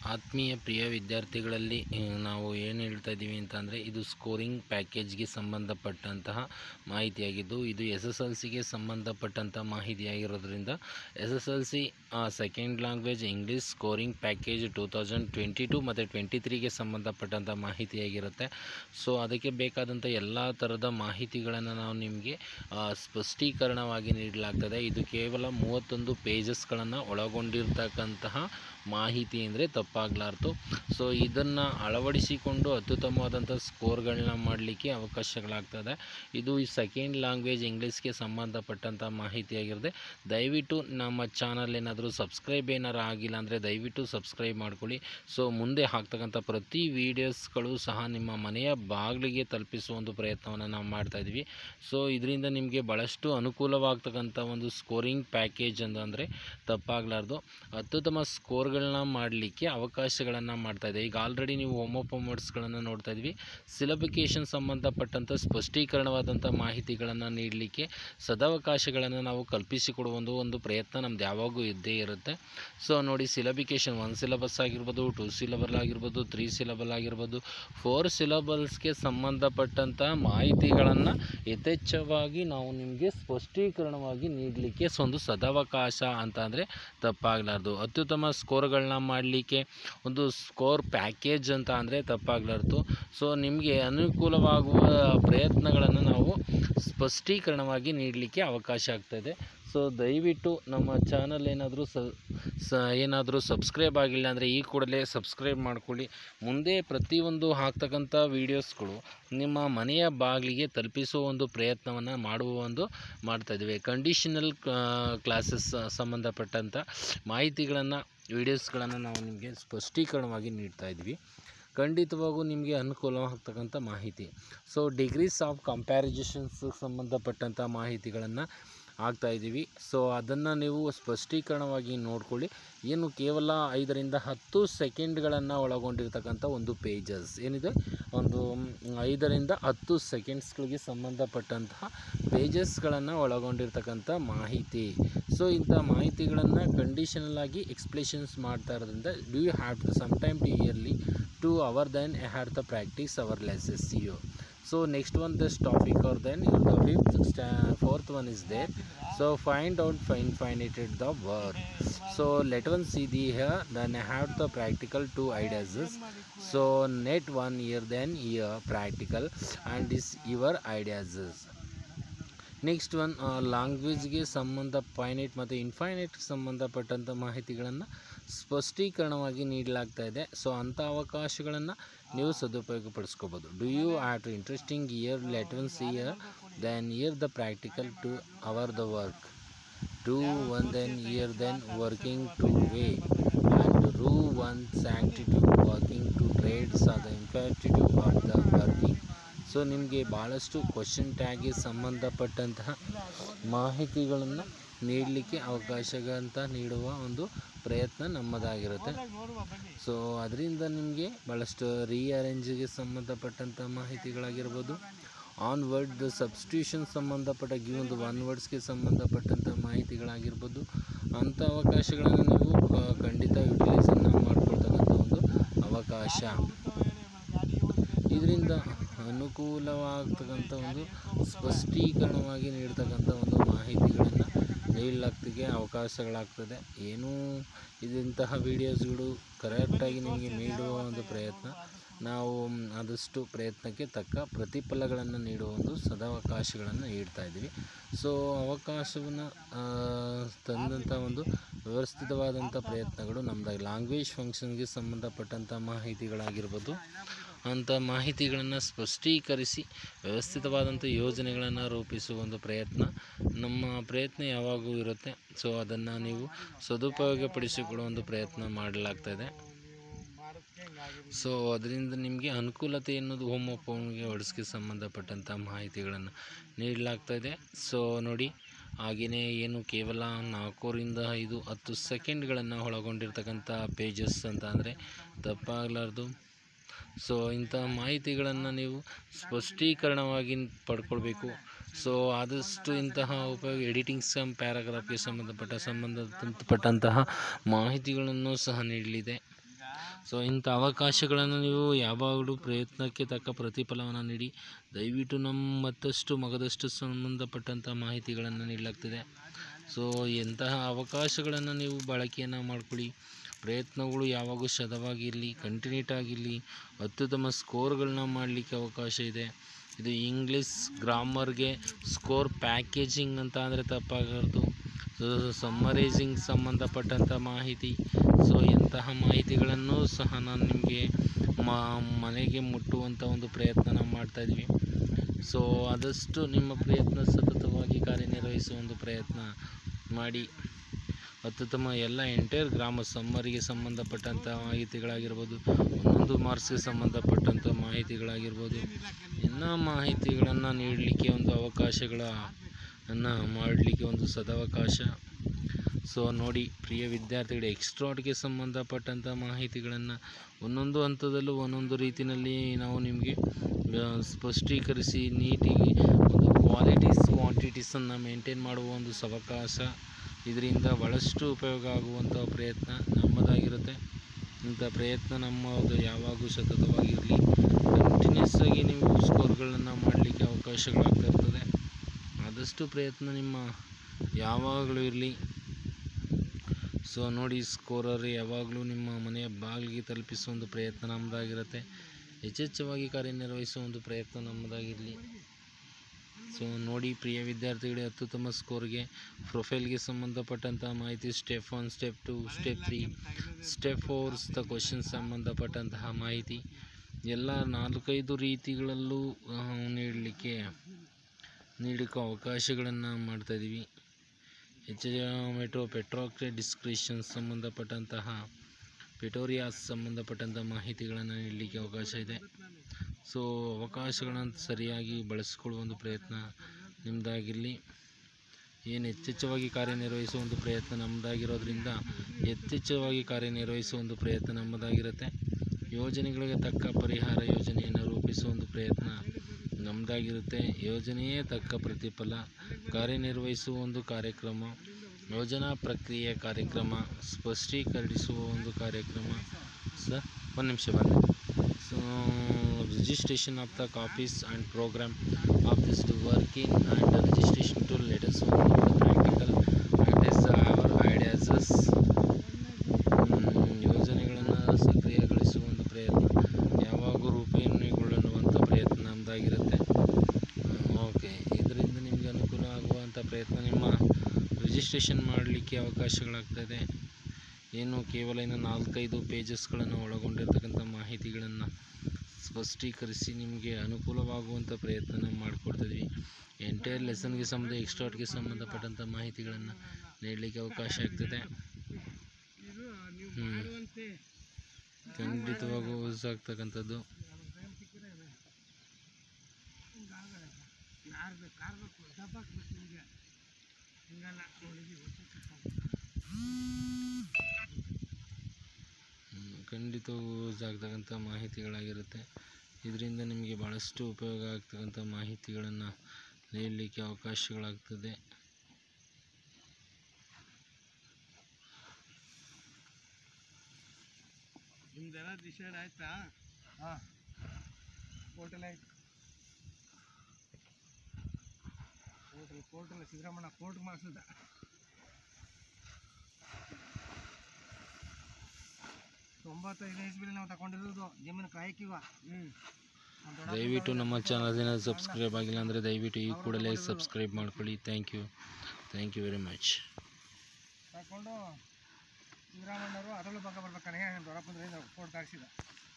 ಆತ್ಮೀಯ ಪ್ರಿಯ ವಿದ್ಯಾರ್ಥಿಗಳಲ್ಲಿ ಆ, ನಾವು ಏನು ಹೇಳ್ತಾ ಇದ್ದೀವಿ ಅಂತ ಅಂದರೆ ಇದು ಸ್ಕೋರಿಂಗ್ ಪ್ಯಾಕೇಜ್ಗೆ ಸಂಬಂಧಪಟ್ಟಂತಹ ಮಾಹಿತಿಯಾಗಿದ್ದು ಇದು ಎಸ್ ಎಸ್ ಎಲ್ ಸಿಗೆ ಸಂಬಂಧಪಟ್ಟಂಥ ಮಾಹಿತಿಯಾಗಿರೋದ್ರಿಂದ S S L C second language English scoring package two thousand twenty two ಮತ್ತು ಟ್ವೆಂಟಿ ತ್ರೀಗೆ ಸಂಬಂಧಪಟ್ಟಂಥ ಮಾಹಿತಿಯಾಗಿರುತ್ತೆ ಸೊ ಅದಕ್ಕೆ ಬೇಕಾದಂಥ ಎಲ್ಲ ಥರದ ಮಾಹಿತಿಗಳನ್ನು ನಾವು ನಿಮಗೆ ಆ, ಸ್ಪಷ್ಟೀಕರಣವಾಗಿ ನೀಡಲಾಗ್ತದೆ ಇದು ಕೇವಲ ಮೂವತ್ತೊಂದು ಪೇಜಸ್ಗಳನ್ನು ಒಳಗೊಂಡಿರ್ತಕ್ಕಂತಹ ಮಾಹಿತಿ ಅಂದರೆ ತಪ್ಪಾಗಲಾರ್ದು ಸೊ ಇದನ್ನು ಅಳವಡಿಸಿಕೊಂಡು ಅತ್ಯುತ್ತಮವಾದಂಥ ಸ್ಕೋರ್ಗಳನ್ನ ಮಾಡಲಿಕ್ಕೆ ಅವಕಾಶಗಳಾಗ್ತದೆ ಇದು ಈ ಸೆಕೆಂಡ್ ಲ್ಯಾಂಗ್ವೇಜ್ ಇಂಗ್ಲೀಷ್ಗೆ ಸಂಬಂಧಪಟ್ಟಂಥ ಮಾಹಿತಿಯಾಗಿರುತ್ತೆ ದಯವಿಟ್ಟು ನಮ್ಮ ಚಾನಲ್ ಏನಾದರೂ ಸಬ್ಸ್ಕ್ರೈಬ್ ಏನಾರು ಆಗಿಲ್ಲ ಅಂದರೆ ದಯವಿಟ್ಟು ಸಬ್ಸ್ಕ್ರೈಬ್ ಮಾಡ್ಕೊಳ್ಳಿ ಸೊ ಮುಂದೆ ಹಾಕ್ತಕ್ಕಂಥ ಪ್ರತಿ ವೀಡಿಯೋಸ್ಗಳು ಸಹ ನಿಮ್ಮ ಮನೆಯ ಬಾಗಿಲಿಗೆ ತಲುಪಿಸುವ ಒಂದು ಪ್ರಯತ್ನವನ್ನು ನಾವು ಮಾಡ್ತಾ ಇದ್ವಿ ಸೊ ಇದರಿಂದ ನಿಮಗೆ ಭಾಳಷ್ಟು ಅನುಕೂಲವಾಗ್ತಕ್ಕಂಥ ಒಂದು ಸ್ಕೋರಿಂಗ್ ಪ್ಯಾಕೇಜ್ ಅಂತಂದರೆ ತಪ್ಪಾಗಲಾರ್ದು ಅತ್ಯುತ್ತಮ ಸ್ಕೋರ್ಗಳನ್ನ ಮಾಡಲಿಕ್ಕೆ ಅವಕಾಶಗಳನ್ನು ಮಾಡ್ತಾ ಇದೆ ಈಗ ಆಲ್ರೆಡಿ ನೀವು ಹೋಮೋಪೋಮರ್ಸ್ಗಳನ್ನು ನೋಡ್ತಾ ಇದ್ವಿ ಸಿಲಬಿಕೇಷನ್ ಸಂಬಂಧಪಟ್ಟಂಥ ಸ್ಪಷ್ಟೀಕರಣವಾದಂಥ ಮಾಹಿತಿಗಳನ್ನು ನೀಡಲಿಕ್ಕೆ ಸದಾವಕಾಶಗಳನ್ನು ನಾವು ಕಲ್ಪಿಸಿಕೊಡುವ ಒಂದು ಒಂದು ಪ್ರಯತ್ನ ನಮ್ದು ಯಾವಾಗೂ ಇದ್ದೇ ಇರುತ್ತೆ ಸೊ ನೋಡಿ ಸಿಲಬಿಕೇಷನ್ ಒನ್ ಸಿಲಬಸ್ ಆಗಿರ್ಬೋದು ಟೂ ಸಿಲಬಲ್ ಆಗಿರ್ಬೋದು ತ್ರೀ ಸಿಲಬಲ್ ಆಗಿರ್ಬೋದು ಫೋರ್ ಸಿಲಬಲ್ಸ್ಗೆ ಸಂಬಂಧಪಟ್ಟಂಥ ಮಾಹಿತಿಗಳನ್ನು ಯಥೇಚ್ಛವಾಗಿ ನಾವು ನಿಮಗೆ ಸ್ಪಷ್ಟೀಕರಣವಾಗಿ ನೀಡಲಿಕ್ಕೆ ಸ ಒಂದು ಸದಾವಕಾಶ ಅಂತ ಅಂದರೆ ತಪ್ಪಾಗಲಾರ್ದು ಅತ್ಯುತ್ತಮ ಸ್ಕೋರ್ಗಳನ್ನ ಮಾಡಲಿಕ್ಕೆ ಒಂದು ಸ್ಕೋರ್ ಪ್ಯಾಕೇಜ್ ಅಂತ ಅಂದರೆ ತಪ್ಪಾಗಲಾರ್ದು ಸೊ ನಿಮಗೆ ಅನುಕೂಲವಾಗುವ ಪ್ರಯತ್ನಗಳನ್ನು ನಾವು ಸ್ಪಷ್ಟೀಕರಣವಾಗಿ ನೀಡಲಿಕ್ಕೆ ಅವಕಾಶ ಆಗ್ತಾಯಿದೆ ಸೊ ದಯವಿಟ್ಟು ನಮ್ಮ ಚಾನಲ್ ಏನಾದರೂ ಸ ಸ ಏನಾದರೂ ಸಬ್ಸ್ಕ್ರೈಬ್ ಆಗಿಲ್ಲ ಅಂದರೆ ಈ ಕೂಡಲೇ ಸಬ್ಸ್ಕ್ರೈಬ್ ಮಾಡ್ಕೊಳ್ಳಿ ಮುಂದೆ ಪ್ರತಿಯೊಂದು ಹಾಕ್ತಕ್ಕಂಥ ವೀಡಿಯೋಸ್ಗಳು ನಿಮ್ಮ ಮನೆಯ ಬಾಗಿಲಿಗೆ ತಲುಪಿಸುವ ಒಂದು ಪ್ರಯತ್ನವನ್ನು ಮಾಡುವ ಒಂದು ಮಾಡ್ತಾಯಿದ್ದೀವಿ ಕಂಡೀಷನಲ್ ಕ್ಲಾಸಸ್ ಸಂಬಂಧಪಟ್ಟಂಥ ಮಾಹಿತಿಗಳನ್ನು ವೀಡಿಯೋಸ್ಗಳನ್ನು ನಾವು ನಿಮಗೆ ಸ್ಪಷ್ಟೀಕರಣವಾಗಿ ನೀಡ್ತಾ ಇದ್ವಿ ಖಂಡಿತವಾಗೂ ನಿಮಗೆ ಅನುಕೂಲವಾಗ್ತಕ್ಕಂಥ ಮಾಹಿತಿ ಸೊ ಡಿಗ್ರೀಸ್ ಆಫ್ ಕಂಪ್ಯಾರಿಸನ್ಸ್ ಸಂಬಂಧಪಟ್ಟಂಥ ಮಾಹಿತಿಗಳನ್ನು ಆಗ್ತಾ ಇದ್ದೀವಿ ಸೊ ಅದನ್ನು ನೀವು ಸ್ಪಷ್ಟೀಕರಣವಾಗಿ ನೋಡ್ಕೊಳ್ಳಿ ಏನು ಕೇವಲ ಐದರಿಂದ ಹತ್ತು ಸೆಕೆಂಡ್ಗಳನ್ನು ಒಳಗೊಂಡಿರ್ತಕ್ಕಂಥ ಒಂದು ಪೇಜಸ್ ಏನಿದೆ ಒಂದು ಮ್, ಐದರಿಂದ ಹತ್ತು ಸೆಕೆಂಡ್ಸ್ಗಳಿಗೆ ಸಂಬಂಧಪಟ್ಟಂತಹ ಪೇಜಸ್ಗಳನ್ನು ಒಳಗೊಂಡಿರ್ತಕ್ಕಂಥ ಮಾಹಿತಿ ಸೊ ಇಂಥ ಮಾಹಿತಿಗಳನ್ನು ಕಂಡೀಷನಲ್ ಆಗಿ ಎಕ್ಸ್ಪ್ಲೇಷನ್ಸ್ ಮಾಡ್ತಾ ಇರೋದ್ರಿಂದ do you have to some time to early to our then I had the practice our lessons see you so next one this topic or then the fifth sta- fourth one is there so find out find find it at the word so let one see the here then i have the practical two ideas so net one year then year practical and is your ideas next one ಲ್ಯಾಂಗ್ವೇಜ್ಗೆ ಸಂಬಂಧ finite ಮತ್ತು ಇನ್ಫೈನೈಟ್ಗೆ ಸಂಬಂಧಪಟ್ಟಂಥ ಮಾಹಿತಿಗಳನ್ನು ಸ್ಪಷ್ಟೀಕರಣವಾಗಿ ನೀಡಲಾಗ್ತಾ ಇದೆ so ಅಂಥ ಅವಕಾಶಗಳನ್ನು ನೀವು ಸದುಪಯೋಗಪಡಿಸ್ಕೋಬೋದು do you have to interesting ear lessons ear then ear the practical to our the work do one then year then working to way and ru one sanctitude working to trades are the imperative of the working so ನಿಮಗೆ ಭಾಳಷ್ಟು question ಟ್ಯಾಗ್ಗೆ ಸಂಬಂಧಪಟ್ಟಂತಹ ಮಾಹಿತಿಗಳನ್ನು ನೀಡಲಿಕ್ಕೆ ಅವಕಾಶ ಅಂತ ನೀಡುವ ಒಂದು ಪ್ರಯತ್ನ ನಮ್ಮದಾಗಿರುತ್ತೆ ಸೊ ಅದರಿಂದ ನಿಮಗೆ ಭಾಳಷ್ಟು ರೀಅರೇಂಜಿಗೆ ಸಂಬಂಧಪಟ್ಟಂಥ ಮಾಹಿತಿಗಳಾಗಿರ್ಬೋದು ಆನ್ ವರ್ಡ್ ದ ಸಬ್ಸ್ಟಿಟ್ಯೂಷನ್ ಸಂಬಂಧಪಟ್ಟ ಗಿ ಒಂದು ಒನ್ ವರ್ಡ್ಸ್ಗೆ ಸಂಬಂಧಪಟ್ಟಂಥ ಮಾಹಿತಿಗಳಾಗಿರ್ಬೋದು ಅಂಥ ಅವಕಾಶಗಳನ್ನು ನೀವು ಆ, ಖಂಡಿತ ಯುಟಿಲೈಸನ್ನು ಮಾಡ್ಕೊಳ್ತಕ್ಕಂಥ ಒಂದು ಅವಕಾಶ ಇದರಿಂದ ಅನುಕೂಲವಾಗ್ತಕ್ಕಂಥ ಒಂದು ಸ್ಪಷ್ಟೀಕರಣವಾಗಿ ನೀಡ್ತಕ್ಕಂಥ ಒಂದು ಮಾಹಿತಿಗಳನ್ನು ನೀಡಲಾಗ್ತಿಗೆ ಅವಕಾಶಗಳಾಗ್ತದೆ ಏನೂ ಇದಂತಹ ವೀಡಿಯೋಸ್ಗಳು ಕರೆಕ್ಟಾಗಿ ನಿಮಗೆ ನೀಡುವ ಒಂದು ಪ್ರಯತ್ನ ನಾವು ಮ್, ಆದಷ್ಟು ಪ್ರಯತ್ನಕ್ಕೆ ತಕ್ಕ ಪ್ರತಿಫಲಗಳನ್ನು ನೀಡುವ ಒಂದು ಸದಾವಕಾಶಗಳನ್ನು ನೀಡ್ತಾ ಇದ್ದೀವಿ ಸೊ ಅವಕಾಶವನ್ನು ತಂದಂಥ ಒಂದು ವ್ಯವಸ್ಥಿತವಾದಂಥ ಪ್ರಯತ್ನಗಳು ನಮ್ಮದಾಗಿ ಲ್ಯಾಂಗ್ವೇಜ್ ಫಂಕ್ಷನ್ಗೆ ಸಂಬಂಧಪಟ್ಟಂಥ ಮಾಹಿತಿಗಳಾಗಿರ್ಬೋದು ಅಂಥ ಮಾಹಿತಿಗಳನ್ನು ಸ್ಪಷ್ಟೀಕರಿಸಿ ವ್ಯವಸ್ಥಿತವಾದಂಥ ಯೋಜನೆಗಳನ್ನು ರೂಪಿಸುವ ಒಂದು ಪ್ರಯತ್ನ ನಮ್ಮ ಪ್ರಯತ್ನ ಯಾವಾಗೂ ಇರುತ್ತೆ ಸೊ ಅದನ್ನು ನೀವು ಸದುಪಯೋಗಪಡಿಸಿಕೊಳ್ಳುವ ಒಂದು ಪ್ರಯತ್ನ ಮಾಡಲಾಗ್ತಾಯಿದೆ ಸೊ ಅದರಿಂದ ನಿಮಗೆ ಅನುಕೂಲತೆ ಎನ್ನುವುದು ಹೋಮೋಪೋನ್ಗೆ ವರ್ಡ್ಸ್ಗೆ ಸಂಬಂಧಪಟ್ಟಂಥ ಮಾಹಿತಿಗಳನ್ನು ನೀಡಲಾಗ್ತಾ ಇದೆ ಸೊ ನೋಡಿ ಹಾಗೆಯೇ ಏನು ಕೇವಲ ನಾಲ್ಕೂರಿಂದ ಐದು ಹತ್ತು ಸೆಕೆಂಡ್ಗಳನ್ನು ಒಳಗೊಂಡಿರ್ತಕ್ಕಂಥ ಪೇಜಸ್ ಅಂತ ಅಂದರೆ ತಪ್ಪಾಗಲಾರ್ದು ಸೊ ಇಂಥ ಮಾಹಿತಿಗಳನ್ನು ನೀವು ಸ್ಪಷ್ಟೀಕರಣವಾಗಿ ಪಡ್ಕೊಳ್ಬೇಕು ಸೊ ಆದಷ್ಟು ಇಂತಹ ಉಪಯೋಗ ಎಡಿಟಿಂಗ್ ಸಮ್ ಪ್ಯಾರಾಗ್ರಾಫ್ಗೆ ಸಂಬಂಧಪಟ್ಟ ಸಂಬಂಧಪಟ್ಟಂತಹ ಮಾಹಿತಿಗಳನ್ನು ಸಹ ನೀಡಲಿದೆ ಸೊ ಇಂಥ ಅವಕಾಶಗಳನ್ನು ನೀವು ಯಾವಾಗಲೂ ಪ್ರಯತ್ನಕ್ಕೆ ತಕ್ಕ ಪ್ರತಿಫಲವನ್ನು ನೀಡಿ ದಯವಿಟ್ಟು ನಮ್ಮ ಮತ್ತಷ್ಟು ಮಗದಷ್ಟು ಸಂಬಂಧಪಟ್ಟಂಥ ಮಾಹಿತಿಗಳನ್ನು ನೀಡಲಾಗ್ತಿದೆ ಸೊ ಎಂತಹ ಅವಕಾಶಗಳನ್ನು ನೀವು ಬಳಕೆಯನ್ನು ಮಾಡ್ಕೊಳ್ಳಿ ಪ್ರಯತ್ನಗಳು ಯಾವಾಗೂ ಶತವಾಗಿರಲಿ ಕಂಟಿನ್ಯೂಟ್ ಆಗಿರಲಿ ಅತ್ಯುತ್ತಮ ಸ್ಕೋರ್ಗಳನ್ನ ಮಾಡಲಿಕ್ಕೆ ಅವಕಾಶ ಇದೆ ಇದು ಇಂಗ್ಲೀಷ್ ಗ್ರಾಮರ್ಗೆ ಸ್ಕೋರ್ ಪ್ಯಾಕೇಜಿಂಗ್ ಅಂತ ಅಂದರೆ ತಪ್ಪಾಗಬಾರ್ದು ಸೊ ಸಮ್ಮರೈಸಿಂಗ್ ಸಂಬಂಧಪಟ್ಟಂಥ ಮಾಹಿತಿ ಸೊ ಎಂತಹ ಮಾಹಿತಿಗಳನ್ನು ಸಹ ನಾನು ನಿಮಗೆ ಮನೆಗೆ ಮುಟ್ಟುವಂಥ ಒಂದು ಪ್ರಯತ್ನ ನಾವು ಮಾಡ್ತಾಯಿದ್ವಿ ಸೊ ಆದಷ್ಟು ನಿಮ್ಮ ಪ್ರಯತ್ನ ಸತತವಾಗಿ ಕಾರ್ಯನಿರ್ವಹಿಸುವ ಒಂದು ಪ್ರಯತ್ನ ಮಾಡಿ ಅತ್ಯುತ್ತಮ ಎಲ್ಲ ಎಂಟೈರ್ ಗ್ರಾಮ ಸಮ್ಮರಿಗೆ ಸಂಬಂಧಪಟ್ಟಂಥ ಮಾಹಿತಿಗಳಾಗಿರ್ಬೋದು ಒಂದೊಂದು ಮಾರ್ಕ್ಸ್ಗೆ ಸಂಬಂಧಪಟ್ಟಂಥ ಮಾಹಿತಿಗಳಾಗಿರ್ಬೋದು ಎಲ್ಲ ಮಾಹಿತಿಗಳನ್ನು ನೀಡಲಿಕ್ಕೆ ಒಂದು ಅವಕಾಶಗಳನ್ನು ಮಾಡಲಿಕ್ಕೆ ಒಂದು ಸದವಕಾಶ ಸೊ ನೋಡಿ ಪ್ರಿಯ ವಿದ್ಯಾರ್ಥಿಗಳು ಎಕ್ಸ್ಟ್ರಾಟ್ಗೆ ಸಂಬಂಧಪಟ್ಟಂಥ ಮಾಹಿತಿಗಳನ್ನು ಒಂದೊಂದು ಹಂತದಲ್ಲೂ ಒಂದೊಂದು ರೀತಿಯಲ್ಲಿ ನಾವು ನಿಮಗೆ ಆ, ಸ್ಪಷ್ಟೀಕರಿಸಿ ನೀಟಿಗೆ ಒಂದು ಕ್ವಾಲಿಟೀಸ್ ಕ್ವಾಂಟಿಟೀಸನ್ನು ಮೇಂಟೈನ್ ಮಾಡುವ ಒಂದು ಸವಕಾಶ ಇದರಿಂದ ಭಾಳಷ್ಟು ಉಪಯೋಗ ಆಗುವಂಥ ಪ್ರಯತ್ನ ನಮ್ಮದಾಗಿರುತ್ತೆ ಇಂಥ ಪ್ರಯತ್ನ ನಮ್ಮದು ಯಾವಾಗೂ ಸತತವಾಗಿರಲಿ ಕಂಟಿನ್ಯೂಸ್ ಆಗಿ ನೀವು ಸ್ಕೋರ್ಗಳನ್ನು ಮಾಡಲಿಕ್ಕೆ ಅವಕಾಶಗಳಾಗ್ತಾ ಇರ್ತದೆ ಆದಷ್ಟು ಪ್ರಯತ್ನ ನಿಮ್ಮ ಯಾವಾಗಲೂ ಇರಲಿ ಸೊ ನೋಡಿ ಸ್ಕೋರರ್ ಯಾವಾಗಲೂ ನಿಮ್ಮ ಮನೆಯ ಬಾಗಿಲಿಗೆ ತಲುಪಿಸುವ ಒಂದು ಪ್ರಯತ್ನ ನಮ್ಮದಾಗಿರುತ್ತೆ ಯಥೇಚ್ಛವಾಗಿ ಕಾರ್ಯನಿರ್ವಹಿಸುವ ಒಂದು ಪ್ರಯತ್ನ ನಮ್ಮದಾಗಿರಲಿ ಸೊ ನೋಡಿ ಪ್ರಿಯ ವಿದ್ಯಾರ್ಥಿಗಳೇ ಅತ್ಯುತ್ತಮ ಸ್ಕೋರ್ಗೆ ಪ್ರೊಫೈಲ್ಗೆ ಸಂಬಂಧಪಟ್ಟಂಥ ಮಾಹಿತಿ step one step two step three step fours the question ಸಂಬಂಧಪಟ್ಟಂತಹ ಮಾಹಿತಿ ಎಲ್ಲ ನಾಲ್ಕೈದು ರೀತಿಗಳಲ್ಲೂ ಆ, ನೀಡಲಿಕ್ಕೆ ನೀಡಲಿಕ್ಕೆ ಅವಕಾಶಗಳನ್ನು ಮಾಡ್ತಾಯಿದ್ದೀವಿ ಎಚ್ ಮೆಟ್ರೋ ಪೆಟ್ರೋಕ್ರೆ ಡಿಸ್ಕ್ರಿಷನ್ ಸಂಬಂಧಪಟ್ಟಂತಹ ಪೆಟೋರಿಯಾಸ್ ಸಂಬಂಧಪಟ್ಟಂಥ ಮಾಹಿತಿಗಳನ್ನು ನೀಡಲಿಕ್ಕೆ ಅವಕಾಶ ಇದೆ ಸೊ ಅವಕಾಶಗಳನ್ನು ಸರಿಯಾಗಿ ಬಳಸಿಕೊಳ್ಳುವ ಒಂದು ಪ್ರಯತ್ನ ನಿಮ್ಮದಾಗಿರಲಿ ಏನು ಯಥೇಚ್ಛವಾಗಿ ಕಾರ್ಯನಿರ್ವಹಿಸುವ ಒಂದು ಪ್ರಯತ್ನ ನಮ್ಮದಾಗಿರೋದ್ರಿಂದ ಯಥೇಚ್ಛವಾಗಿ ಕಾರ್ಯನಿರ್ವಹಿಸುವ ಒಂದು ಪ್ರಯತ್ನ ನಮ್ಮದಾಗಿರುತ್ತೆ ಯೋಜನೆಗಳಿಗೆ ತಕ್ಕ ಪರಿಹಾರ ಯೋಜನೆಯನ್ನು ರೂಪಿಸುವ ಒಂದು ಪ್ರಯತ್ನ ನಮ್ಮದಾಗಿರುತ್ತೆ ಯೋಜನೆಯೇ ತಕ್ಕ ಪ್ರತಿಫಲ ಕಾರ್ಯನಿರ್ವಹಿಸುವ ಒಂದು ಕಾರ್ಯಕ್ರಮ ಯೋಜನಾ ಪ್ರಕ್ರಿಯೆ ಕಾರ್ಯಕ್ರಮ ಸ್ಪಷ್ಟೀಕರಿಸುವ ಒಂದು ಕಾರ್ಯಕ್ರಮ ಸರ್ ಒಂದು ನಿಮಿಷ ಬಂದೆ so registration of the copies and programme of this to working and registration to letters practical and is our ideas ಯೋಜನೆಗಳನ್ನು ಸಕ್ರಿಯಗೊಳಿಸುವ ಒಂದು ಪ್ರಯತ್ನ ಯಾವಾಗೂ ರೂಪೀಕರಣಗೊಳ್ಳುವಂಥ ಪ್ರಯತ್ನ ನಮ್ಮದಾಗಿರುತ್ತೆ ಓಕೆ ಇದರಿಂದ ನಿಮಗೆ ಅನುಕೂಲ ಆಗುವಂಥ ಪ್ರಯತ್ನ ನಿಮ್ಮ ರಿಜಿಸ್ಟ್ರೇಷನ್ ಮಾಡಲಿಕ್ಕೆ ಅವಕಾಶಗಳಾಗ್ತದೆ ಏನು ಕೇವಲ ಇನ್ನು ನಾಲ್ಕೈದು ಪೇಜಸ್ಗಳನ್ನು ಒಳಗೊಂಡಿರ್ತಕ್ಕಂಥ ಮಾಹಿತಿಗಳನ್ನು ಸ್ಪಷ್ಟೀಕರಿಸಿ ನಿಮಗೆ ಅನುಕೂಲವಾಗುವಂಥ ಪ್ರಯತ್ನ ನಾವು ಮಾಡಿಕೊಡ್ತಿದ್ವಿ ಎಂಟೈರ್ ಲೆಸನ್ಗೆ ಸಂಬಂಧ ಎಕ್ಸ್ಟ್ರಾಟ್ಗೆ ಸಂಬಂಧಪಟ್ಟಂಥ ಮಾಹಿತಿಗಳನ್ನು ನೀಡಲಿಕ್ಕೆ ಅವಕಾಶ ಆಗ್ತದೆ ಹ್ಞೂ ಖಂಡಿತವಾಗೂ ಯೂಸ್ ಆಗ್ತಕ್ಕಂಥದ್ದು ಹ್ಮ್, ಖಂಡಿತವಾಗೂ ಯೂಸ್ ಆಗ್ತಕ್ಕಂಥ ಮಾಹಿತಿಗಳಾಗಿರುತ್ತೆ ಇದರಿಂದ ನಿಮಗೆ ಭಾಳಷ್ಟು ಉಪಯೋಗ ಆಗ್ತಕ್ಕಂಥ ಮಾಹಿತಿಗಳನ್ನು ನೀಡಲಿಕ್ಕೆ ಅವಕಾಶಗಳಾಗ್ತದೆ ನಿಮ್ದೆಲ್ಲ ಡಿಸೈಡ್ ಆಯ್ತಾ ಹಾಂ ಕೋರ್ಟಲ್ಲಿ ಆಯ್ತು ಕೋರ್ಟಲ್ಲಿ ಕೋರ್ಟಲ್ಲಿ ಸಿದ್ದರಾಮಣ್ಣ ಕೋರ್ಟ್ ಮಾಡಿಸಿದ ತೊಂಬತ್ತೈದು ಇಸ್ವಿಲಿ ನಾವು ತಗೊಂಡಿರೋದು ಜಮೀನು ಕಾಯಕಿವ ಹ್ಞೂ ದಯವಿಟ್ಟು ನಮ್ಮ ಚಾನಲ್ನ ಸಬ್ಸ್ಕ್ರೈಬ್ ಆಗಿಲ್ಲ ಅಂದರೆ ದಯವಿಟ್ಟು ಈ ಕೂಡಲೇ ಸಬ್ಸ್ಕ್ರೈಬ್ ಮಾಡ್ಕೊಳ್ಳಿ thank you thank you very much ತಗೊಂಡು ಸಿದ್ದರಾಮಣ್ಣವರು ಅದರಲ್ಲೂ ಭಾಗ ಬರ್ಬೇಕಾನೆ ದೊಡ್ಡಪ್ಪಂದ್ರೆ ಕೋರ್ಟ್ ಹಾಕ್ಸಿದ